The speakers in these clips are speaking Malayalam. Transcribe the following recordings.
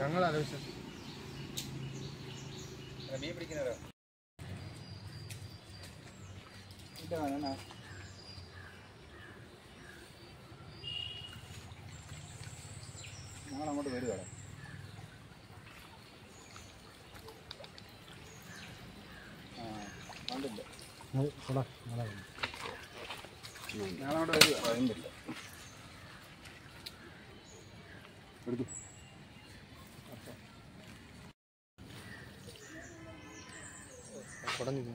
ഞങ്ങൾ ആലോചിച്ചു മീൻ പിടിക്കുന്നവരോ ഞങ്ങൾ അങ്ങോട്ട് വരുവാണ് ആ കണ്ടില്ല ഞങ്ങളങ്ങോട്ട് വരുക പറയുന്നില്ല എടുത്തു കുടഞ്ഞു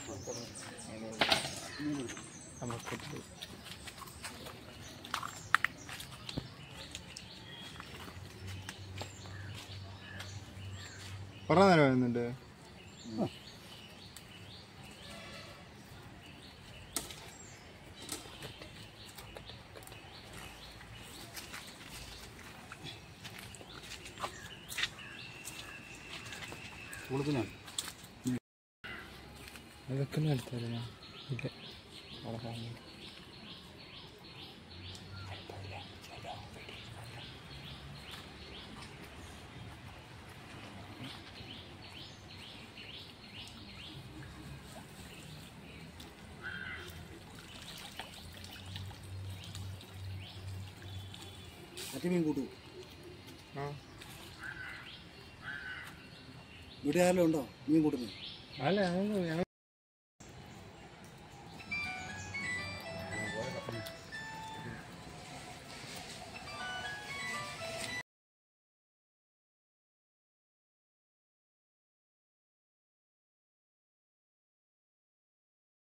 കുറേ നേരം വരുന്നുണ്ട് കൊടുത്തു അതൊക്കെ അടുത്തല്ല ഇല്ല അവിടെ കാണുന്നില്ല. മറ്റേ മീൻ കൂട്ടു ആ വീട്ടുകാരെല്ലാം ഉണ്ടോ മീൻ കൂട്ടുന്നത് അല്ല ഞങ്ങൾ ഞങ്ങൾ